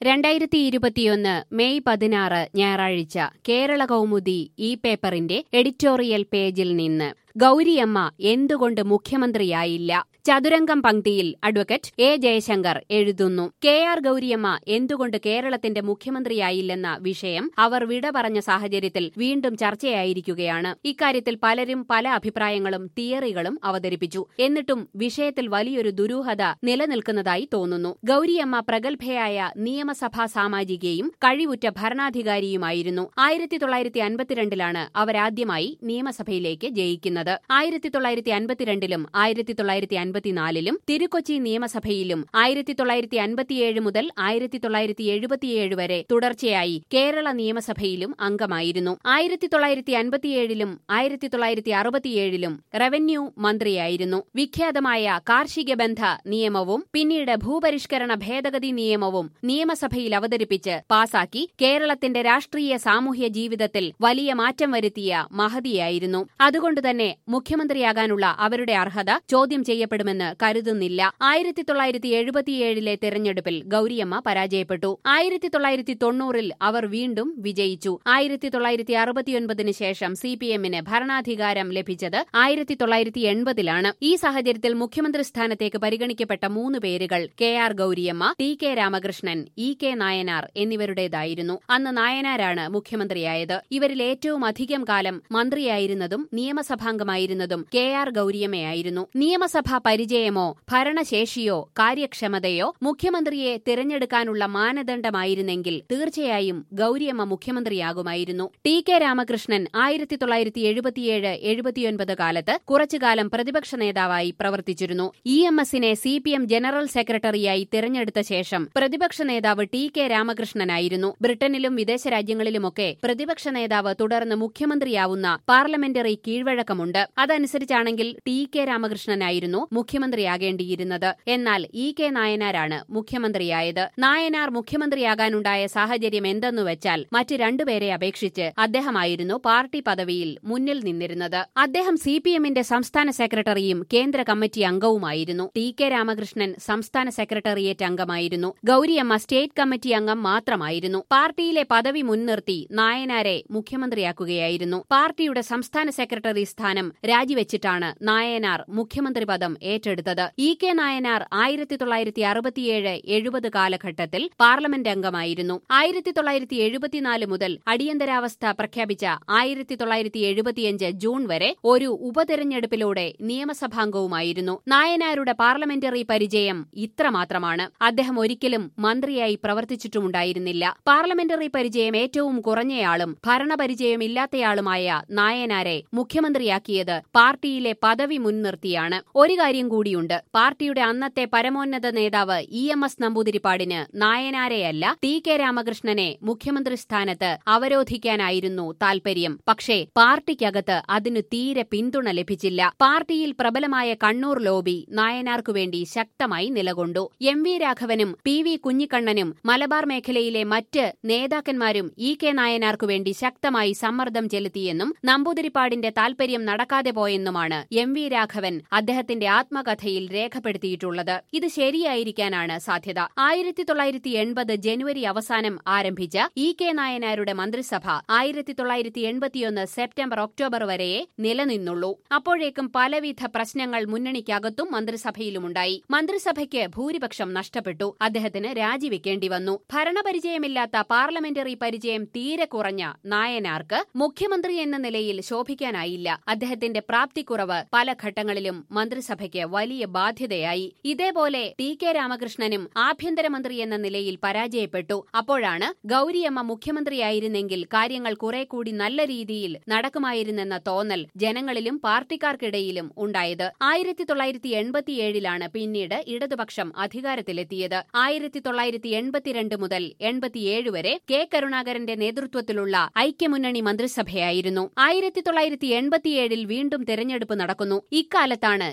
രണ്ടായിരത്തി ഇരുപത്തിയൊന്ന് മെയ് പതിനാറ് ഞായറാഴ്ച കേരള കൗമുദി ഈ പേപ്പറിന്റെ എഡിറ്റോറിയൽ പേജിൽ നിന്ന് ഗൗരിയമ്മ എന്തുകൊണ്ട് മുഖ്യമന്ത്രിയായില്ല ചതുരംഗം പങ്ക്തിയിൽ അഡ്വക്കേറ്റ് എ ജയശങ്കർ എഴുതുന്നു കെ ആർ ഗൗരിയമ്മ എന്തുകൊണ്ട് കേരളത്തിന്റെ മുഖ്യമന്ത്രിയായില്ലെന്ന വിഷയം അവർ വിട പറഞ്ഞ സാഹചര്യത്തിൽ വീണ്ടും ചർച്ചയായിരിക്കുകയാണ് ഇക്കാര്യത്തിൽ പലരും പല അഭിപ്രായങ്ങളും തിയറികളും അവതരിപ്പിച്ചു എന്നിട്ടും വിഷയത്തിൽ വലിയൊരു ദുരൂഹത നിലനിൽക്കുന്നതായി തോന്നുന്നു ഗൗരിയമ്മ പ്രഗത്ഭയായ നിയമസഭാ സാമാജികയും കഴിവുറ്റ ഭരണാധികാരിയുമായിരുന്നു ആയിരത്തി തൊള്ളായിരത്തി അൻപത്തിരണ്ടിലാണ് അവരാദ്യമായി നിയമസഭയിലേക്ക് ജയിക്കുന്നത് ആയിരത്തി തൊള്ളായിരത്തി അൻപത്തിരണ്ടിലും ആയിരത്തി തൊള്ളായിരത്തി അൻപത്തിനാലിലും തിരുക്കൊച്ചി നിയമസഭയിലും ആയിരത്തി തൊള്ളായിരത്തി അൻപത്തിയേഴ് മുതൽ ആയിരത്തി തൊള്ളായിരത്തി എഴുപത്തിയേഴ് വരെ തുടർച്ചയായി കേരള നിയമസഭയിലും അംഗമായിരുന്നു ആയിരത്തി തൊള്ളായിരത്തി അൻപത്തിയേഴിലും ആയിരത്തി തൊള്ളായിരത്തി അറുപത്തിയേഴിലും റവന്യൂ മന്ത്രിയായിരുന്നു വിഖ്യാതമായ കാർഷിക ബന്ധ നിയമവും പിന്നീട് ഭൂപരിഷ്കരണ ഭേദഗതി നിയമവും നിയമസഭയിൽ അവതരിപ്പിച്ച് പാസാക്കി കേരളത്തിന്റെ രാഷ്ട്രീയ സാമൂഹ്യ ജീവിതത്തിൽ വലിയ മാറ്റം വരുത്തിയ മഹതിയായിരുന്നു അതുകൊണ്ടുതന്നെ മുഖ്യമന്ത്രിയാകാനുള്ള അവരുടെ അർഹത ചോദ്യം ചെയ്യപ്പെടുമെന്ന് കരുതുന്നില്ല ആയിരത്തി തൊള്ളായിരത്തി എഴുപത്തിയേഴിലെ തെരഞ്ഞെടുപ്പിൽ ഗൌരിയമ്മ പരാജയപ്പെട്ടു ആയിരത്തി തൊള്ളായിരത്തി തൊണ്ണൂറിൽ അവർ വീണ്ടും വിജയിച്ചു ആയിരത്തി തൊള്ളായിരത്തി അറുപത്തിയൊൻപതിന് ശേഷം സി പി എമ്മിന് ഭരണാധികാരം ലഭിച്ചത് ആയിരത്തി തൊള്ളായിരത്തി എൺപതിലാണ് ഈ സാഹചര്യത്തിൽ മുഖ്യമന്ത്രി സ്ഥാനത്തേക്ക് പരിഗണിക്കപ്പെട്ട മൂന്ന് പേരുകൾ K R Gouriamma T K Ramakrishnan E K Nayanar എന്നിവരുടേതായിരുന്നു അന്ന് നായനാരാണ് മുഖ്യമന്ത്രിയായത് ഇവരിൽ ഏറ്റവും അധികം കാലം മന്ത്രിയായിരുന്നതും നിയമസഭാംഗമായിരുന്നതും കെ ആർ ഗൌരിയമ്മയായിരുന്നു നിയമസഭാ പരിചയമോ ഭരണശേഷിയോ കാര്യക്ഷമതയോ മുഖ്യമന്ത്രിയെ തിരഞ്ഞെടുക്കാനുള്ള മാനദണ്ഡമായിരുന്നെങ്കിൽ തീർച്ചയായും ഗൌരിയമ്മ മുഖ്യമന്ത്രിയാകുമായിരുന്നു ടി കെ രാമകൃഷ്ണൻ ആയിരത്തി തൊള്ളായിരത്തി എഴുപത്തിയേഴ് എഴുപത്തിയൊൻപത് കാലത്ത് കുറച്ചുകാലം പ്രതിപക്ഷ നേതാവായി പ്രവർത്തിച്ചിരുന്നു ഇ എം എസിനെ സി പി എം ജനറൽ സെക്രട്ടറിയായി തിരഞ്ഞെടുത്ത ശേഷം പ്രതിപക്ഷ നേതാവ് ടി കെ രാമകൃഷ്ണനായിരുന്നു ബ്രിട്ടനിലും വിദേശ രാജ്യങ്ങളിലുമൊക്കെ പ്രതിപക്ഷ നേതാവ് തുടർന്ന് മുഖ്യമന്ത്രിയാവുന്ന പാർലമെന്ററി കീഴ്വഴക്കമുണ്ട് അതനുസരിച്ചാണെങ്കിൽ ടി കെ രാമകൃഷ്ണനായിരുന്നു മുഖ്യമന്ത്രിയാകേണ്ടിയിരുന്നത് എന്നാൽ ഇ കെ നായനാരാണ് മുഖ്യമന്ത്രിയായത് നായനാർ മുഖ്യമന്ത്രിയാകാനുണ്ടായ സാഹചര്യം എന്തെന്നുവെച്ചാൽ മറ്റ് രണ്ടുപേരെ അപേക്ഷിച്ച് അദ്ദേഹമായിരുന്നു പാർട്ടി പദവിയിൽ മുന്നിൽ നിന്നിരുന്നത് അദ്ദേഹം സി പി എമ്മിന്റെ സംസ്ഥാന സെക്രട്ടറിയും കേന്ദ്ര കമ്മിറ്റി അംഗവുമായിരുന്നു ടി കെ രാമകൃഷ്ണൻ സംസ്ഥാന സെക്രട്ടേറിയറ്റ് അംഗമായിരുന്നു ഗൌരിയമ്മ സ്റ്റേറ്റ് കമ്മിറ്റി അംഗം മാത്രമായിരുന്നു പാർട്ടിയിലെ പദവി മുൻനിർത്തി നായനാരെ മുഖ്യമന്ത്രിയാക്കുകയായിരുന്നു പാർട്ടിയുടെ സംസ്ഥാന സെക്രട്ടറി സ്ഥാനം രാജിവെച്ചിട്ടാണ് നായനാർ മുഖ്യമന്ത്രി പദം ഏറ്റെടുത്തത് ഇ കെ നായനാർ ആയിരത്തി തൊള്ളായിരത്തി അറുപത്തിയേഴ് എഴുപത് കാലഘട്ടത്തിൽ പാർലമെന്റ് അംഗമായിരുന്നു ആയിരത്തി തൊള്ളായിരത്തി എഴുപത്തിനാല് മുതൽ അടിയന്തരാവസ്ഥ പ്രഖ്യാപിച്ച ആയിരത്തി തൊള്ളായിരത്തി എഴുപത്തിയഞ്ച് ജൂൺ വരെ ഒരു ഉപതെരഞ്ഞെടുപ്പിലൂടെ നിയമസഭാംഗവുമായിരുന്നു നായനാരുടെ പാർലമെന്ററി പരിചയം ഇത്രമാത്രമാണ് അദ്ദേഹം ഒരിക്കലും മന്ത്രിയായി പ്രവർത്തിച്ചിട്ടുമുണ്ടായിരുന്നില്ല പാർലമെന്ററി പരിചയം ഏറ്റവും കുറഞ്ഞയാളും ഭരണപരിചയമില്ലാത്തയാളുമായ നായനാരെ മുഖ്യമന്ത്രിയാക്കിയത് പാർട്ടിയിലെ പദവി മുൻനിർത്തിയാണ് ഒരു കാര്യം കൂടിയുണ്ട് പാർട്ടിയുടെ അന്നത്തെ പരമോന്നത നേതാവ് ഇ എം എസ് നമ്പൂതിരിപ്പാടിന് നായനാരെയല്ല ടി കെ രാമകൃഷ്ണനെ മുഖ്യമന്ത്രി സ്ഥാനത്ത് അവരോധിക്കാനായിരുന്നു താൽപര്യം പക്ഷേ പാർട്ടിക്കകത്ത് അതിനു തീരെ പിന്തുണ ലഭിച്ചില്ല പാർട്ടിയിൽ പ്രബലമായ കണ്ണൂർ ലോബി നായനാർക്കു വേണ്ടി ശക്തമായി നിലകൊണ്ടു എം വി രാഘവനും പി വി കുഞ്ഞിക്കണ്ണനും മലബാർ മേഖലയിലെ മറ്റ് നേതാക്കന്മാരും ഇ കെ നായനാർക്കു വേണ്ടി ശക്തമായി സമ്മർദ്ദം ചെലുത്തിയെന്നും നമ്പൂതിരിപ്പാടിന്റെ താൽപര്യം നടക്കാതെ പോയെന്നുമാണ് എം വി രാഘവൻ അദ്ദേഹത്തിന്റെ ആത്മകഥയിൽ രേഖപ്പെടുത്തിയിട്ടുള്ളത് ഇത് ശരിയായിരിക്കാനാണ് സാധ്യത ആയിരത്തി തൊള്ളായിരത്തി എൺപത് ജനുവരി അവസാനം ആരംഭിച്ച ഇ കെ നായനാരുടെ മന്ത്രിസഭ ആയിരത്തി തൊള്ളായിരത്തി എൺപത്തിയൊന്ന് സെപ്റ്റംബർ ഒക്ടോബർ വരെയേ നിലനിന്നുള്ളൂ അപ്പോഴേക്കും പലവിധ പ്രശ്നങ്ങൾ മുന്നണിക്കകത്തും മന്ത്രിസഭയിലുമുണ്ടായി മന്ത്രിസഭയ്ക്ക് ഭൂരിപക്ഷം നഷ്ടപ്പെട്ടു അദ്ദേഹത്തിന് രാജിവെക്കേണ്ടി വന്നു ഭരണപരിചയമില്ലാത്ത പാർലമെന്ററി പരിചയം തീരെ കുറഞ്ഞ നായനാർക്ക് മുഖ്യമന്ത്രി എന്ന നിലയിൽ ശോഭിക്കാനായില്ല അദ്ദേഹത്തിന്റെ പ്രാപ്തിക്കുറവ് പല ഘട്ടങ്ങളിലും മന്ത്രിസഭയ്ക്ക് വലിയ ബാധ്യതയായി ഇതേപോലെ ടി കെ രാമകൃഷ്ണനും ആഭ്യന്തരമന്ത്രി എന്ന നിലയിൽ പരാജയപ്പെട്ടു അപ്പോഴാണ് ഗൌരിയമ്മ മുഖ്യമന്ത്രിയായിരുന്നെങ്കിൽ കാര്യങ്ങൾ കുറെ കൂടി നല്ല രീതിയിൽ നടക്കുമായിരുന്നെന്ന തോന്നൽ ജനങ്ങളിലും പാർട്ടിക്കാർക്കിടയിലും ഉണ്ടായത് ആയിരത്തി തൊള്ളായിരത്തി എൺപത്തിയേഴിലാണ് പിന്നീട് ഇടതുപക്ഷം അധികാരത്തിലെത്തിയത് ആയിരത്തി തൊള്ളായിരത്തി എൺപത്തിരണ്ട് മുതൽ എൺപത്തിയേഴ് വരെ കെ കരുണാകരന്റെ നേതൃത്വത്തിലുള്ള ഐക്യമുന്നണി മന്ത്രിസഭയായിരുന്നു ആയിരത്തി തൊള്ളായിരത്തി എൺപത്തിയേഴിൽ വീണ്ടും തെരഞ്ഞെടുപ്പ് നടക്കുന്നു ഇക്കാലത്താണ് കേരം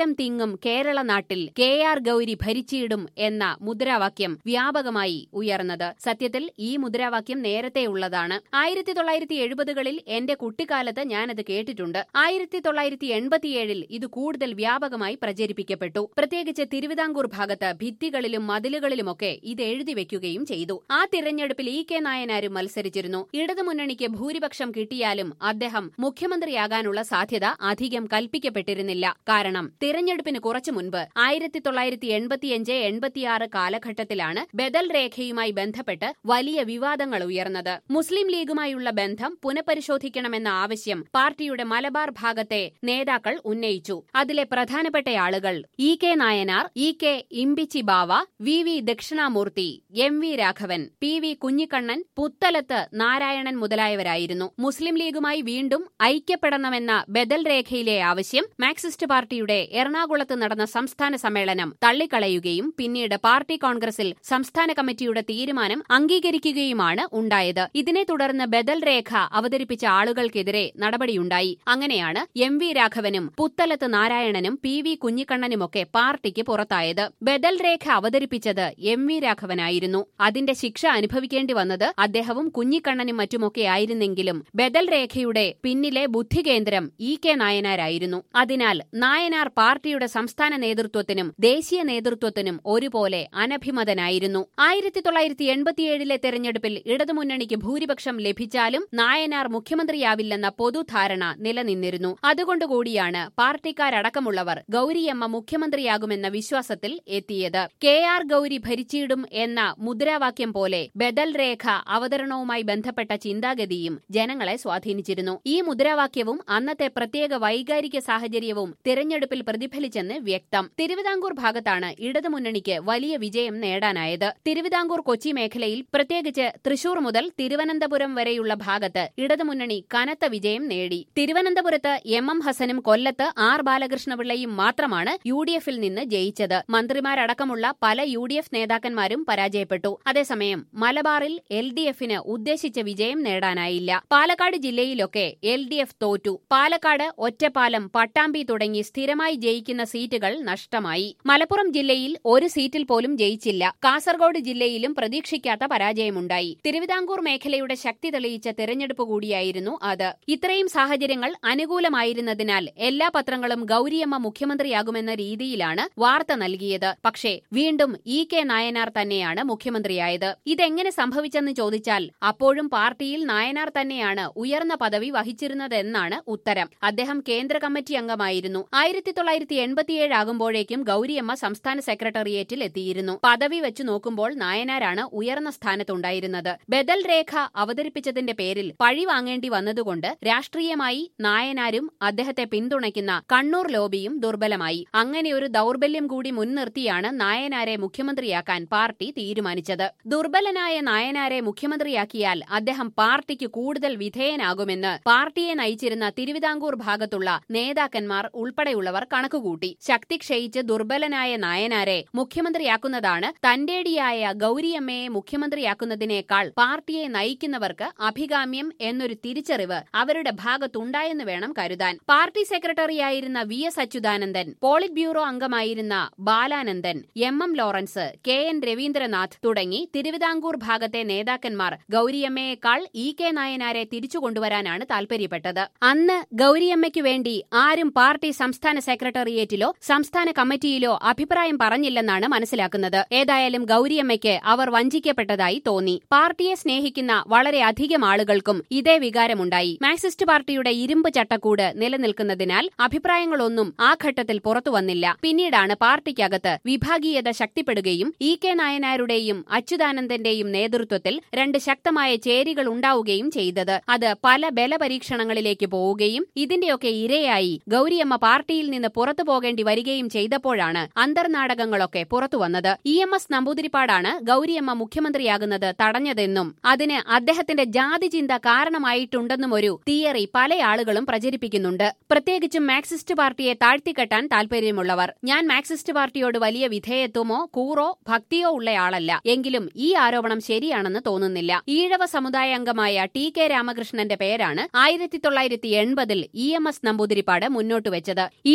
കാലം തിങ്ങും കേരള നാട്ടിൽ കെ ആർ ഗൌരി ഭരിച്ചിടും എന്ന മുദ്രാവാക്യം വ്യാപകമായി ഉയർന്നത് സത്യത്തിൽ ഈ മുദ്രാവാക്യം നേരത്തെയുള്ളതാണ് ആയിരത്തി തൊള്ളായിരത്തി എഴുപതുകളിൽ എന്റെ കുട്ടിക്കാലത്ത് ഞാനത് കേട്ടിട്ടുണ്ട് ആയിരത്തി തൊള്ളായിരത്തി എൺപത്തിയേഴിൽ ഇത് കൂടുതൽ വ്യാപകമായി പ്രചരിപ്പിക്കപ്പെട്ടു പ്രത്യേകിച്ച് തിരുവിതാംകൂർ ഭാഗത്ത് ഭിത്തികളിലും മതിലുകളിലുമൊക്കെ ഇത് എഴുതി വെക്കുകയും ചെയ്തു ആ തിരഞ്ഞെടുപ്പിൽ ഇ കെ നായനാരും മത്സരിച്ചിരുന്നു ഇടതുമുന്നണിക്ക് ഭൂരിപക്ഷം കിട്ടിയാലും അദ്ദേഹം മുഖ്യമന്ത്രിയാകാനുള്ള സാധ്യത അധികം കൽപ്പിക്കപ്പെട്ടിരുന്നില്ല കാരണം തിരഞ്ഞെടുപ്പിന് കുറച്ചു മുൻപ് ആയിരത്തി തൊള്ളായിരത്തി എൺപത്തിയഞ്ച് എൺപത്തിയാറ് കാലഘട്ടത്തിലാണ് ബദൽ രേഖയുമായി ബന്ധപ്പെട്ട് വലിയ വിവാദങ്ങൾ ഉയർന്നത് മുസ്ലിം ലീഗുമായുള്ള ബന്ധം പുനഃപരിശോധിക്കണമെന്ന ആവശ്യം പാർട്ടിയുടെ മലബാർ ഭാഗത്തെ നേതാക്കൾ ഉന്നയിച്ചു അതിലെ പ്രധാനപ്പെട്ട ആളുകൾ E K Nayanar E K Imbichi Bava V V Dakshinamurthy M V Raghavan P V Kunhikannan Puthalath Narayanan മുതലായവരായിരുന്നു മുസ്ലിം ലീഗുമായി വീണ്ടും ഐക്യപ്പെടണമെന്ന ബദൽ രേഖയിലെ ആവശ്യം മാർക്സിസ്റ്റ് പാർട്ടിയുടെ എറണാകുളത്ത് നടന്ന സംസ്ഥാന സമ്മേളനം തള്ളിക്കളയുകയും പിന്നീട് പാർട്ടി കോൺഗ്രസിൽ സംസ്ഥാന കമ്മിറ്റിയുടെ തീരുമാനം അംഗീകരിക്കുകയുമാണ് ഉണ്ടായത് ഇതിനെ തുടർന്ന് ബദൽ രേഖ അവതരിപ്പിച്ച ആളുകൾക്കെതിരെ നടപടിയുണ്ടായി അങ്ങനെയാണ് എം വി രാഘവനും പുത്തലത്ത് നാരായണനും പി വി കുഞ്ഞിക്കണ്ണനുമൊക്കെ പാർട്ടിക്ക് പുറത്തായത് ബദൽ രേഖ അവതരിപ്പിച്ചത് എം വി രാഘവനായിരുന്നു അതിന്റെ ശിക്ഷ അനുഭവിക്കേണ്ടി വന്നത് അദ്ദേഹവും കുഞ്ഞിക്കണ്ണനും മറ്റുമൊക്കെ ആയിരുന്നെങ്കിലും ബദൽ രേഖയുടെ പിന്നിലെ ബുദ്ധികേന്ദ്രം ഇ കെ നായനാരായിരുന്നു അതിനാൽ നായനാർ പാർട്ടിയുടെ സംസ്ഥാന നേതൃത്വത്തിനും ദേശീയ നേതൃത്വത്തിനും ഒരുപോലെ അനഭിമതനായിരുന്നു ആയിരത്തി തൊള്ളായിരത്തി എൺപത്തിയേഴിലെ തെരഞ്ഞെടുപ്പിൽ ഇടതുമുന്നണിക്ക് ഭൂരിപക്ഷം ലഭിച്ചാലും നായനാർ മുഖ്യമന്ത്രിയാവില്ലെന്ന പൊതുധാരണ നിലനിന്നിരുന്നു അതുകൊണ്ടുകൂടിയാണ് പാർട്ടിക്കാരടക്കമുള്ളവർ ഗൌരിയമ്മ മുഖ്യമന്ത്രിയാകുമെന്ന വിശ്വാസത്തിൽ എത്തിയത് കെ ആർ ഗൌരി ഭരിച്ചിടും എന്ന മുദ്രാവാക്യം പോലെ ബദൽ രേഖ അവതരണവുമായി ബന്ധപ്പെട്ട ചിന്താഗതിയും ജനങ്ങളെ സ്വാധീനിച്ചിരുന്നു ഈ മുദ്രാവാക്യവും അന്നത്തെ പ്രത്യേക വൈകാരിക സാഹചര്യവും തിരഞ്ഞെടുപ്പിൽ പ്രതിഫലിച്ചെന്ന് വ്യക്തം തിരുവിതാംകൂർ ഭാഗത്താണ് ഇടതുമുന്നണിക്ക് വലിയ വിജയം നേടാനായത് തിരുവിതാംകൂർ കൊച്ചി മേഖലയിൽ പ്രത്യേകിച്ച് തൃശൂർ മുതൽ തിരുവനന്തപുരം വരെയുള്ള ഭാഗത്ത് ഇടതുമുന്നണി കനത്ത വിജയം നേടി തിരുവനന്തപുരത്ത് എം എം ഹസനും കൊല്ലത്ത് ആർ ബാലകൃഷ്ണപിള്ളയും മാത്രമാണ് യു ഡി എഫിൽ നിന്ന് ജയിച്ചത് മന്ത്രിമാരടക്കമുള്ള പല യു ഡി എഫ് നേതാക്കന്മാരും പരാജയപ്പെട്ടു അതേസമയം മലബാറിൽ എൽ ഡി എഫിന് ഉദ്ദേശിച്ച വിജയം നേടാനായില്ല പാലക്കാട് ജില്ലയിലൊക്കെ എൽ ഡി എഫ് തോറ്റു പാലക്കാട് ഒറ്റപ്പാലം പട്ടാമ്പി തുടങ്ങി സ്ഥിരമായി ജയിക്കുന്ന സീറ്റുകൾ നഷ്ടമായി മലപ്പുറം ജില്ലയിൽ ഒരു സീറ്റിൽ പോലും ജയിച്ചില്ല കാസർഗോഡ് ജില്ലയിലും പ്രതീക്ഷിക്കാത്ത പരാജയമുണ്ടായി തിരുവിതാംകൂർ മേഖലയുടെ ശക്തി തെളിയിച്ച തെരഞ്ഞെടുപ്പ് കൂടിയായിരുന്നു അത് ഇത്രയും സാഹചര്യങ്ങൾ അനുകൂലമായിരുന്നതിനാൽ എല്ലാ പത്രങ്ങളും ഗൌരിയമ്മ മുഖ്യമന്ത്രിയാകുമെന്ന രീതിയിലാണ് വാർത്ത നൽകിയത് പക്ഷേ വീണ്ടും ഇ കെ നായനാർ തന്നെയാണ് മുഖ്യമന്ത്രിയായത് ഇതെങ്ങനെ സംഭവിച്ചെന്ന് ചോദിച്ചാൽ അപ്പോഴും പാർട്ടിയിൽ നായനാർ തന്നെയാണ് ഉയർന്ന പദവി വഹിച്ചിരുന്നതെന്നാണ് ഉത്തരം അദ്ദേഹം കേന്ദ്ര കമ്മിറ്റി അംഗമായിരുന്നു ആയിരത്തി തൊള്ളായിരത്തി എൺപത്തിയേഴ് ആകുമ്പോഴേക്കും ഗൌരിയമ്മ സംസ്ഥാന സെക്രട്ടേറിയറ്റിൽ എത്തിയിരുന്നു പദവി വെച്ച് നോക്കുമ്പോൾ നായനാരാണ് ഉയർന്ന സ്ഥാനത്തുണ്ടായിരുന്നത് ബദൽ രേഖ അവതരിപ്പിച്ചതിന്റെ പേരിൽ പഴി വാങ്ങേണ്ടി വന്നതുകൊണ്ട് രാഷ്ട്രീയമായി നായനാരും അദ്ദേഹത്തെ പിന്തുണയ്ക്കുന്ന കണ്ണൂർ ലോബിയും ദുർബലമായി അങ്ങനെ ഒരു ദൌർബല്യം കൂടി മുൻനിർത്തിയാണ് നായനാരെ മുഖ്യമന്ത്രിയാക്കാൻ പാർട്ടി തീരുമാനിച്ചത് ദുർബലനായ നായനാരെ മുഖ്യമന്ത്രിയാക്കിയാൽ അദ്ദേഹം പാർട്ടിക്ക് കൂടുതൽ വിധേയനാകുമെന്ന് പാർട്ടിയെ നയിച്ചിരുന്ന തിരുവിതാംകൂർ ഭാഗത്തുള്ള നേതാക്കന്മാർ ഉൾപ്പെടെയുള്ളവർ കണക്കുകൂട്ടി ശക്തി ക്ഷയിച്ച് ദുർബലനായ നായനാരെ മുഖ്യമന്ത്രിയാക്കുന്നതാണ് തന്റേടിയായ ഗൌരിയമ്മയെ മുഖ്യമന്ത്രിയാക്കുന്നതിനേക്കാൾ പാർട്ടിയെ നയിക്കുന്നവർക്ക് അഭികാമ്യം എന്നൊരു തിരിച്ചറിവ് അവരുടെ ഭാഗത്തുണ്ടായെന്ന് വേണം കരുതാൻ പാർട്ടി സെക്രട്ടറിയായിരുന്ന V S Achuthanandan politburo അംഗമായിരുന്ന Balanandan M M Lawrence K N Raveendranath തുടങ്ങി തിരുവിതാംകൂർ ഭാഗത്തെ നേതാക്കന്മാർ ഗൌരിയമ്മയേക്കാൾ ഇ കെ നായനാരെ തിരിച്ചുകൊണ്ടുവരാനാണ് താൽപര്യപ്പെട്ടത് അന്ന് ഗൌരിയമ്മയ്ക്കു വേണ്ടി ആരും പാർട്ടി സംസ്ഥാന സെക്രട്ടേറിയറ്റിലോ സംസ്ഥാന കമ്മിറ്റിയിലോ അഭിപ്രായം പറഞ്ഞില്ലെന്നാണ് മനസ്സിലാക്കുന്നത് ഏതായാലും ഗൌരിയമ്മയ്ക്ക് അവർ വഞ്ചിക്കപ്പെട്ടതായി തോന്നി പാർട്ടിയെ സ്നേഹിക്കുന്ന വളരെയധികം ആളുകൾക്കും ഇതേ വികാരമുണ്ടായി മാർക്സിസ്റ്റ് പാർട്ടിയുടെ ഇരുമ്പ് ചട്ടക്കൂട് നിലനിൽക്കുന്നതിനാൽ അഭിപ്രായങ്ങളൊന്നും ആ ഘട്ടത്തിൽ പുറത്തു വന്നില്ല പിന്നീടാണ് പാർട്ടിക്കകത്ത് വിഭാഗീയത ശക്തിപ്പെടുകയും ഇ കെ നായനാരുടെയും അച്യുതാനന്ദന്റെയും നേതൃത്വത്തിൽ രണ്ട് ശക്തമായ ചേരികൾ ഉണ്ടാവുകയും ചെയ്തത് അത് പല ബലപരീക്ഷണങ്ങളിലേക്ക് പോവുകയും ഇതിന്റെയൊക്കെ ഇരയായി ഗൌരിയമ്മ പാർട്ടിയിൽ നിന്ന് പുറത്തു പോകേണ്ടി വരികയും ചെയ്തപ്പോഴാണ് അന്തർനാടകങ്ങളൊക്കെ പുറത്തുവന്നത് ഇ എം എസ് നമ്പൂതിരിപ്പാടാണ് ഗൌരിയമ്മ മുഖ്യമന്ത്രിയാകുന്നത് തടഞ്ഞതെന്നും അതിന് അദ്ദേഹത്തിന്റെ ജാതി ചിന്ത കാരണമായിട്ടുണ്ടെന്നും ഒരു തിയറി പല ആളുകളും പ്രചരിപ്പിക്കുന്നുണ്ട് പ്രത്യേകിച്ചും മാർക്സിസ്റ്റ് പാർട്ടിയെ താഴ്ത്തിക്കെട്ടാൻ താൽപര്യമുള്ളവർ ഞാൻ മാർക്സിസ്റ്റ് പാർട്ടിയോട് വലിയ വിധേയത്വമോ കൂറോ ഭക്തിയോ ഉള്ളയാളല്ല എങ്കിലും ഈ ആരോപണം ശരിയാണെന്ന് തോന്നുന്നില്ല ഈഴവ സമുദായ അംഗമായ ടി കെ രാമകൃഷ്ണന്റെ പേരാണ് ആയിരത്തി തൊള്ളായിരത്തി എൺപതിൽ ഇ എം എസ് നമ്പൂതിരിപ്പാട് മുന്നോട്ട് വെച്ചത് ഈഴവ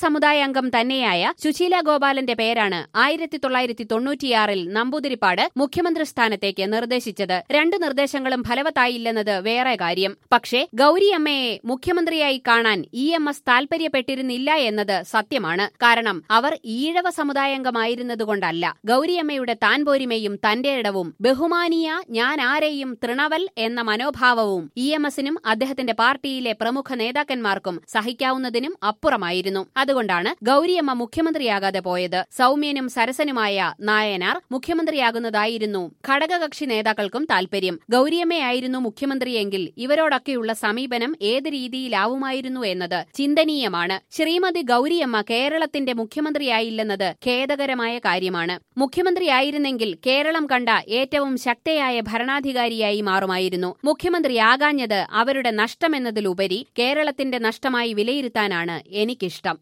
സമുദായ അംഗം തന്നെയായ സുശീല ഗോപാലന്റെ പേരാണ് ആയിരത്തി തൊള്ളായിരത്തി തൊണ്ണൂറ്റിയാറിൽ നമ്പൂതിരിപ്പാട് മുഖ്യമന്ത്രി സ്ഥാനത്തേക്ക് നിർദ്ദേശിച്ചത് രണ്ട് നിർദ്ദേശങ്ങളും ഫലവത്തായില്ലെന്നത് വേറെ കാര്യം പക്ഷേ ഗൌരിയമ്മയെ മുഖ്യമന്ത്രിയായി കാണാൻ ഇ എം എസ് താൽപര്യപ്പെട്ടിരുന്നില്ല എന്നത് സത്യമാണ് കാരണം അവർ ഈഴവ സമുദായാംഗമായിരുന്നതുകൊണ്ടല്ല ഗൌരിയമ്മയുടെ താൻപോരിമയും തന്റെ ഇടവും ബഹുമാനീയ ഞാൻ ആരെയും തൃണവൽ എന്ന മനോഭാവവും ഇ എം എസിനും അദ്ദേഹത്തിന്റെ പാർട്ടിയിലെ പ്രമുഖ നേതാക്കന്മാർക്കും സഹിക്കാവുന്നതിനും അപ്പുറമായിരുന്നു അതുകൊണ്ടാണ് ഗൌരിയമ്മ മുഖ്യമന്ത്രിയാകാതെ പോയത് സൗമ്യനും സരസനുമായ നായനാർ മുഖ്യമന്ത്രിയാകുന്നതായിരുന്നു ഘടകകക്ഷി നേതാക്കൾക്കും താൽപര്യം ഗൌരിയമ്മയായിരുന്നു മുഖ്യമന്ത്രിയെങ്കിൽ ഇവരോടൊക്കെയുള്ള സമീപനം ഏത് രീതിയിലാവുമായിരുന്നു എന്നത് ചിന്തനീയമാണ് ശ്രീമതി ഗൌരിയമ്മ കേരളത്തിന്റെ മുഖ്യമന്ത്രിയായില്ലെന്നത് ഖേദകരമായ കാര്യമാണ് മുഖ്യമന്ത്രിയായിരുന്നെങ്കിൽ കേരളം കണ്ട ഏറ്റവും ശക്തയായ ഭരണാധികാരിയായി മാറുമായിരുന്നു മുഖ്യമന്ത്രിയാകാഞ്ഞത് അവരുടെ നഷ്ടമെന്നതിലുപരി കേരളത്തിന്റെ നഷ്ടമായി വിലയിരുത്താനാണ് എനിക്കിഷ്ടം